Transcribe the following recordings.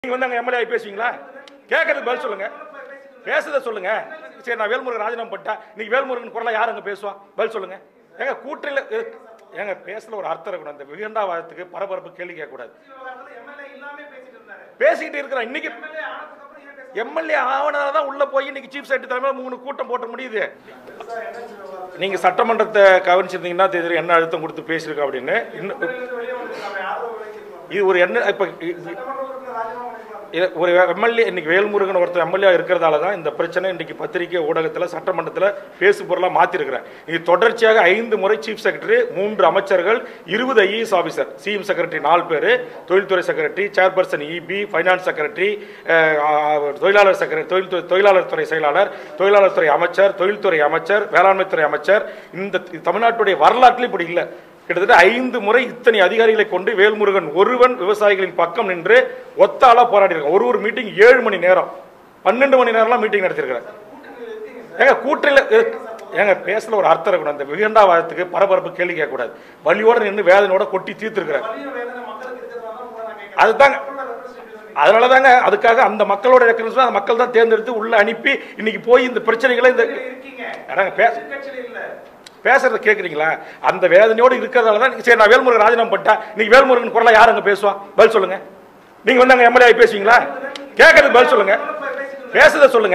நீங்க வந்து அங்க எம்எல்ஏ பேசுவீங்களா கேட்கறது பதில் சொல்லுங்க பேசுறத சொல்லுங்க சரி நான் வேல்முருகன் ராஜினாமா பண்ணிட்டேன் இன்னைக்கு வேல்முருகன் குரலா யார் அங்க பேசுவா பதில் சொல்லுங்க ஏங்க கூட்டணியில ஏங்க பேசல ஒரு அர்த்தம் இருக்கணும் அந்த விகண்டாவாதத்துக்கு பரபரப்பு கேள்வி கேட்கக்கூடாது பேசிக்கிட்டு இருக்கிறேன் இன்னைக்கு எம்எல்ஏ ஆவணால தான் உள்ள போய் இன்னைக்கு சீஃப் செக்ரட்டரி தலைமையில மூணு கூட்டம் போட்ட முடியுது நீங்க சட்டமன்றத்தை கவனிச்சிருந்தீங்கன்னா தெரியும் என்ன அழுத்தம் கொடுத்து பேசியிருக்கோம் அப்படின்னு இன்னும் இது ஒரு என்ன இப்ப இது ஒரு எம்எல்ஏ இன்னைக்கு வேல்முருகன் ஒருத்தர் எம்எல்ஏ இருக்கிறதால தான் இந்த பிரச்சனை இன்னைக்கு பத்திரிகை ஊடகத்தில் சட்டமன்றத்தில் பேசு பொருளாக மாற்றிருக்கிறேன் இது தொடர்ச்சியாக ஐந்து முறை சீஃப் செக்ரட்டரி மூன்று அமைச்சர்கள் இருபது ஐஏஎஸ் ஆஃபீஸர் சிஎம் செக்ரட்டரி நாலு பேர் தொழில்துறை secretary chairperson EB finance secretary தொழிலாளர் செக்ரட்டரி தொழில் தொழிலாளர் துறை செயலாளர் தொழிலாளர் துறை அமைச்சர் தொழில்துறை அமைச்சர் வேளாண்மை துறை அமைச்சர் இந்த தமிழ்நாட்டுடைய வரலாற்றில் இப்படி இல்லை கிட்டத்தட்ட ஐந்து முறை இத்தனை அதிகாரிகளை கொண்டு வேல்முருகன் ஒருவன் விவசாயிகளின் பக்கம் நின்று ஒத்தாளா போராடி இருக்கான் ஒரு ஒரு மீட்டிங் ஏழு மணி நேரம் பன்னெண்டு மணி நேரம்லாம் மீட்டிங் நடத்திருக்கிறேன் ஏங்க கூட்டணியில ஏங்க பேசல ஒரு அர்த்தம் இருக்கணும் அந்த விகண்டாவாதத்துக்கு பரபரப்பு கேள்வி கேட்கக்கூடாது வலியோட நின்று வேதனையோட கொட்டி தீர்த்திருக்கிறேன் அதுதாங்க அதனால தாங்க அதுக்காக அந்த மக்களோட ரெக்கரன்ஸ் அந்த மக்கள் தான் தேர்ந்தெடுத்து உள்ள அனுப்பி இன்னைக்கு போய் இந்த பிரச்சனைகளை இந்த அதாங்க பே பேசுறத கேக்குறீங்களா அந்த வேதனையோடு இருக்கிறதால தான் சரி நான் வேல்முருகன் ராஜினாமா பண்ணிட்டேன் இன்னைக்கு வேல்முருகன் குரலா யார் அங்க பேசுவா பதில் சொல்லுங்க நீங்க வந்து அங்க எம்எல்ஏ பேசுவீங்களா கேட்கறது பதில் சொல்லுங்க பேசுறத சொல்லுங்க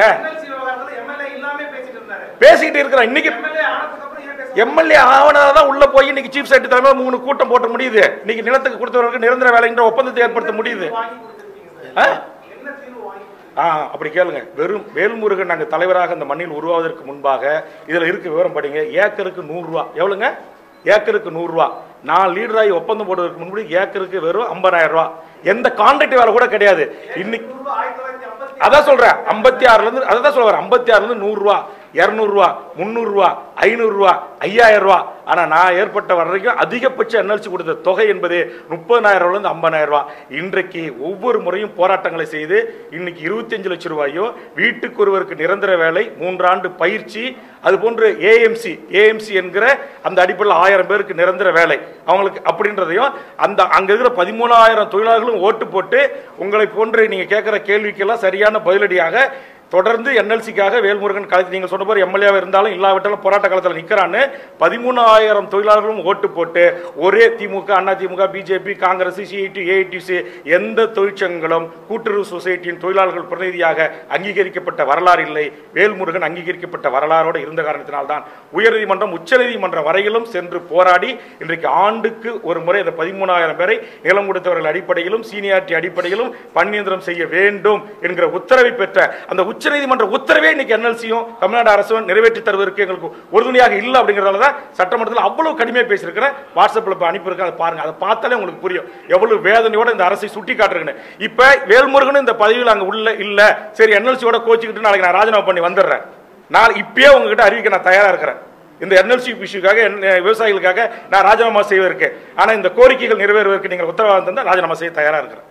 பேசிக்கிட்டு இருக்கிறேன் இன்னைக்கு எம்எல்ஏ ஆவணால தான் உள்ள போய் இன்னைக்கு சீஃப் செக்ரட்டரி தலைமையில மூணு கூட்டம் போட்ட முடியுது இன்னைக்கு நிலத்துக்கு கொடுத்தவர்களுக்கு நிரந்தர வேலைன்ற ஒப்பந்தத்தை ஏற்படுத்த முடியுது ஆ? ஆ அப்படி கேளுங்க வெறும் வேல்முருகன் நாங்கள் தலைவராக இந்த மண்ணில் உருவாவதற்கு முன்பாக இதில் இருக்க விவரம் படிங்க ஏக்கருக்கு நூறுரூவா எவ்வளோங்க ஏக்கருக்கு நூறுரூவா நான் லீடராகி ஒப்பந்தம் போடுவதற்கு முன்னாடி ஏக்கருக்கு வெறும் ஐம்பதாயிரம் ரூபா எந்த கான்ட்ராக்ட் வேலை கூட கிடையாது இன்னைக்கு அதான் சொல்றேன் ஐம்பத்தி ஆறுல இருந்து அதான் சொல்ல வரேன் ஐம்பத்தி ஆறுல இருந்து நூறு ரூபா இரநூறுவா முந்நூறுரூவா ஐநூறுரூவா ஐயாயிரம் ரூபா ஆனால் நான் ஏற்பட்ட வரைக்கும் அதிகபட்ச என்எல்சி கொடுத்த தொகை என்பது முப்பதாயிரம் ரூபாயிலிருந்து ஐம்பதாயிரம் ரூபா இன்றைக்கு ஒவ்வொரு முறையும் போராட்டங்களை செய்து இன்னைக்கு இருபத்தஞ்சு லட்சம் ரூபாயும் வீட்டுக்கு ஒருவருக்கு நிரந்தர வேலை மூன்றாண்டு பயிற்சி அது போன்று ஏஎம்சி ஏஎம்சி என்கிற அந்த அடிப்படையில் ஆயிரம் பேருக்கு நிரந்தர வேலை அவங்களுக்கு அப்படின்றதையும் அந்த அங்க இருக்கிற பதிமூணாயிரம் தொழிலாளர்களும் ஓட்டு போட்டு உங்களை போன்று நீங்க கேட்கிற கேள்விக்கெல்லாம் சரியான பதிலடியாக தொடர்ந்து என்எல்சிக்காக வேல்முருகன் களத்தில் நீங்கள் சொன்ன போது எம்எல்ஏவாக இருந்தாலும் இல்லாவிட்டாலும் போராட்ட காலத்தில் நிற்கிறான்னு பதிமூணாயிரம் தொழிலாளர்களும் ஓட்டு போட்டு ஒரே DMK Anna DMK BJP Congress CITU AITUC எந்த தொழிற்சங்கங்களும் கூட்டுறவு சொசைட்டியின் தொழிலாளர்கள் பிரதிநிதியாக அங்கீகரிக்கப்பட்ட வரலாறு இல்லை வேல்முருகன் அங்கீகரிக்கப்பட்ட வரலாறோடு இருந்த காரணத்தினால்தான் உயர்நீதிமன்றம் உச்சநீதிமன்றம் வரையிலும் சென்று போராடி இன்றைக்கு ஆண்டுக்கு ஒரு முறை அந்த பதிமூணாயிரம் பேரை நிலம் கொடுத்தவர்கள் அடிப்படையிலும் சீனியாரிட்டி அடிப்படையிலும் பணியந்திரம் செய்ய வேண்டும் என்கிற உத்தரவை பெற்ற அந்த உச்சநீதிமன்ற உத்தரவே இன்னைக்கு என்எல்சியும் தமிழ்நாடு அரசும் நிறைவேற்றி தருவதற்கு எங்களுக்கு உறுதுணையாக இல்லை அப்படிங்கிறதால தான் சட்டமன்றத்தில் அவ்வளவு கடுமையாக பேசியிருக்கிறேன் வாட்ஸ்அப்பில் இப்போ அனுப்பியிருக்கேன் அதை பாருங்க அதை பார்த்தாலே உங்களுக்கு புரியும் எவ்வளவு வேதனையோட இந்த அரசை சுட்டி காட்டுறேன்னு இப்போ வேல்முருகன் இந்த பதவியில் அங்கே உள்ள இல்லை சரி என்எல்சியோட கோச்சிக்கிட்டு நாளைக்கு நான் ராஜினாமா பண்ணி வந்துடுறேன் நான் இப்பயே உங்ககிட்ட அறிவிக்க நான் தயாராக இருக்கிறேன் இந்த என்எல்சி இஷ்யூக்காக விவசாயிகளுக்காக நான் ராஜினாமா செய்வதற்கு ஆனால் இந்த கோரிக்கைகள் நிறைவேறுவதற்கு நீங்கள் உத்தரவாதம் தந்தால் ராஜினாமா செய்ய தயாராக இருக்கிறேன்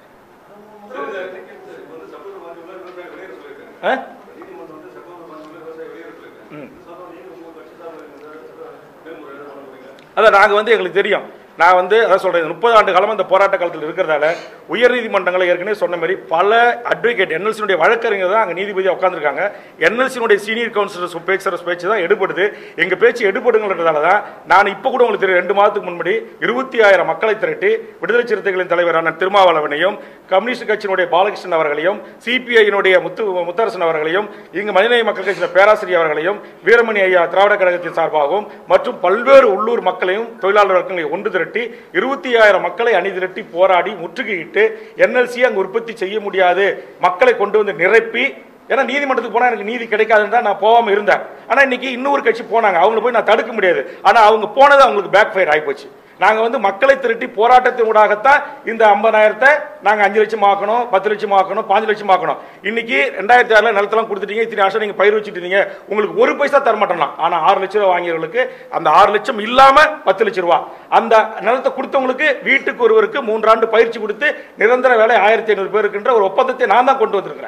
ஆ? ம். அதான் நாங்கள் வந்து எங்களுக்கு தெரியும் நான் வந்து அதான் சொல்றேன் முப்பது ஆண்டு காலமாக இந்த போராட்ட காலத்தில் இருக்கிறதால உயர்நீதிமன்றங்களை ஏற்கனவே சொன்ன மாதிரி பல அட்வொகேட் என்எல்சினுடைய வழக்கறிஞர் தான் அங்கே நீதிபதியாக உட்காந்துருக்காங்க என்எல்சினுடைய சீனியர் கவுன்சிலர் பேசுகிற பேச்சு தான் எடுபடுது எங்கள் பேச்சு எடுபடுங்கிறதால தான் நான் இப்போ கூட உங்களுக்கு தெரியும் ரெண்டு மாதத்துக்கு முன்னாடி இருபத்தி ஆயிரம் மக்களை திரட்டி விடுதலை சிறுத்தைகளின் தலைவரான திருமாவளவனையும் கம்யூனிஸ்ட் கட்சியினுடைய பாலகிருஷ்ணன் அவர்களையும் சிபிஐயினுடைய முத்து முத்தரசன் அவர்களையும் இங்கு மனிதநேய மக்கள் கட்சியின் பேராசிரியர் அவர்களையும் வீரமணி ஐயா திராவிட கழகத்தின் சார்பாகவும் மற்றும் பல்வேறு உள்ளூர் மக்களையும் தொழிலாளர் வர்க்கங்களை ஒன்று திரட்டி இருபத்தி ஆயிரம் மக்களை அணி திரட்டி போராடி முற்றுகையிட்டு என்எல்சி அங்கு உற்பத்தி செய்ய முடியாது மக்களை கொண்டு வந்து நிரப்பி ஏன்னா நீதிமன்றத்துக்கு போனால் எனக்கு நீதி கிடைக்காதுன்னு தான் நான் போகாமல் இருந்தேன் ஆனால் இன்னைக்கு இன்னொரு கட்சி போனாங்க அவங்கள போய் நான் தடுக்க முடியாது ஆனால் அவங்க போனது அவங்களுக்கு பேக் ஃபயர் ஆகிப்போச்சு நாங்கள் வந்து மக்களை திரட்டி போராட்டத்தின் ஊடாகத்தான் இந்த ஐம்பதாயிரத்தை நாங்கள் அஞ்சு லட்சம் ஆக்கணும் பத்து லட்சம் ஆக்கணும் பாஞ்சு லட்சம் ஆக்கணும் இன்னைக்கு ரெண்டாயிரத்தி ஆறில் நிலத்தெல்லாம் கொடுத்துட்டீங்க இத்தனை வருஷம் நீங்கள் பயிர் வச்சுட்டு இருந்தீங்க உங்களுக்கு ஒரு பைசா தரமாட்டோம்னா ஆனால் ஆறு லட்ச ரூபா வாங்கியவர்களுக்கு அந்த ஆறு லட்சம் இல்லாமல் பத்து லட்ச ரூபா அந்த நிலத்தை கொடுத்தவங்களுக்கு வீட்டுக்கு ஒருவருக்கு மூன்றாண்டு பயிற்சி கொடுத்து நிரந்தர வேலை ஆயிரத்தி ஐநூறு பேருக்குன்ற ஒரு ஒப்பந்தத்தை நான் தான் கொண்டு வந்திருக்கிறேன்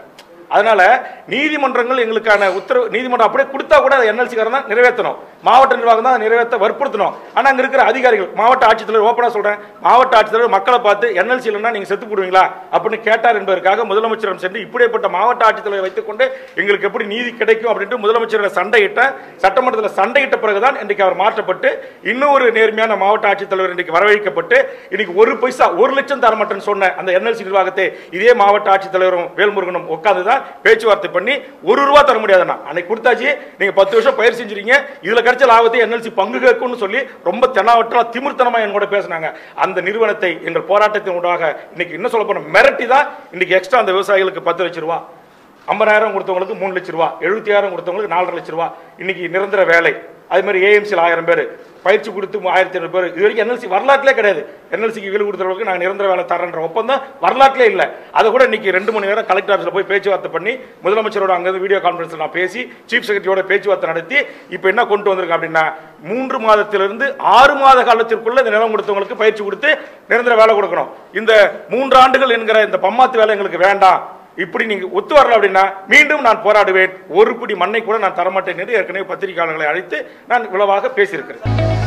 அதனால நீதிமன்றங்கள் எங்களுக்கான உத்தரவு நீதிமன்றம் அப்படியே கொடுத்தா கூட அதை என்எல்சி காரன் தான் நிறைவேற்றணும் மாவட்ட நிர்வாகம் தான் அதை நிறைவேற்ற வற்புறுத்தணும் ஆனா அங்க இருக்கிற அதிகாரிகள் மாவட்ட ஆட்சித்தலைவர் ஓப்பனா சொல்றேன் மாவட்ட ஆட்சித்தலைவர் மக்களை பார்த்து என்எல்சி இல்லைன்னா நீங்க செத்து போடுவீங்களா அப்படின்னு கேட்டார் என்பதற்காக முதலமைச்சரிடம் சென்று இப்படிப்பட்ட மாவட்ட ஆட்சித்தலைவர் வைத்துக்கொண்டு எங்களுக்கு எப்படி நீதி கிடைக்கும் அப்படின்ட்டு முதலமைச்சரோட சண்டையிட்ட சட்டமன்றத்தில் சண்டையிட்ட பிறகுதான் இன்றைக்கு அவர் மாற்றப்பட்டு இன்னும் ஒரு நேர்மையான மாவட்ட ஆட்சித்தலைவர் இன்றைக்கு வரவழைக்கப்பட்டு இன்னைக்கு ஒரு பைசா ஒரு லட்சம் தர மாட்டேன்னு சொன்ன அந்த என்எல்சி நிர்வாகத்தை இதே மாவட்ட ஆட்சித்தலைவரும் வேல்முருகனும் உட்கார்ந்து தான் பேச்சுவார்த்தை பண்ணி ஒரு ரூபா தர முடியாதுண்ணா அன்னைக்கு கொடுத்தாச்சு நீங்க பத்து வருஷம் பயிர் செஞ்சிருக்கீங்க இதுல கிடைச்ச லாபத்தை என்எல்சி பங்கு கேட்கும்னு சொல்லி ரொம்ப தெனாவற்றா திமிர்த்தனமா என் கூட பேசினாங்க அந்த நிறுவனத்தை எங்கள் போராட்டத்தின் ஊடாக இன்னைக்கு என்ன சொல்ல போன மிரட்டி தான் இன்னைக்கு எக்ஸ்ட்ரா அந்த விவசாயிகளுக்கு பத்து லட்சம் ரூபா ஐம்பதாயிரம் கொடுத்தவங்களுக்கு மூணு லட்சம் ரூபா எழுபத்தியாயிரம் கொடுத்தவங்களுக்கு நாலரை லட்சம் ரூபா இன்னைக்கு நிரந்தர வேலை அதே மாதிரி ஏஎம்சியில் ஆயிரம் பேர் பயிற்சி கொடுத்து ஆயிரத்தி ஐநூறு பேர் இது வரைக்கும் என்எல்சி வரலாற்றிலே கிடையாது என்எல்சிக்கு வீடு கொடுத்தவங்களுக்கு நாங்கள் நிரந்தர வேலை தரேன்ற ஒப்பந்தம் வரலாற்றிலே இல்லை அதை கூட இன்னைக்கு ரெண்டு மணி நேரம் கலெக்டர் ஆஃபீஸில் போய் பேச்சுவார்த்தை பண்ணி முதலமைச்சரோட அங்கே வீடியோ கான்ஃபரன்ஸில் நான் பேசி சீஃப் செக்ரட்டரியோட பேச்சுவார்த்தை நடத்தி இப்போ என்ன கொண்டு வந்திருக்கேன் அப்படின்னா மூன்று மாதத்திலிருந்து ஆறு மாத காலத்திற்குள்ள இந்த நிலம் கொடுத்தவங்களுக்கு பயிற்சி கொடுத்து நிரந்தர வேலை கொடுக்கணும் இந்த மூன்று ஆண்டுகள் என்கிற இந்த பம்மாத்து வேலை எங்களுக்கு வேண்டாம் இப்படி நீங்க ஒத்து வரல அப்படின்னா மீண்டும் நான் போராடுவேன் ஒரு பிடி மண்ணை கூட நான் தரமாட்டேன் என்று ஏற்கனவே பத்திரிகையாளர்களை அழைத்து நான் விளவாக பேசியிருக்கிறேன்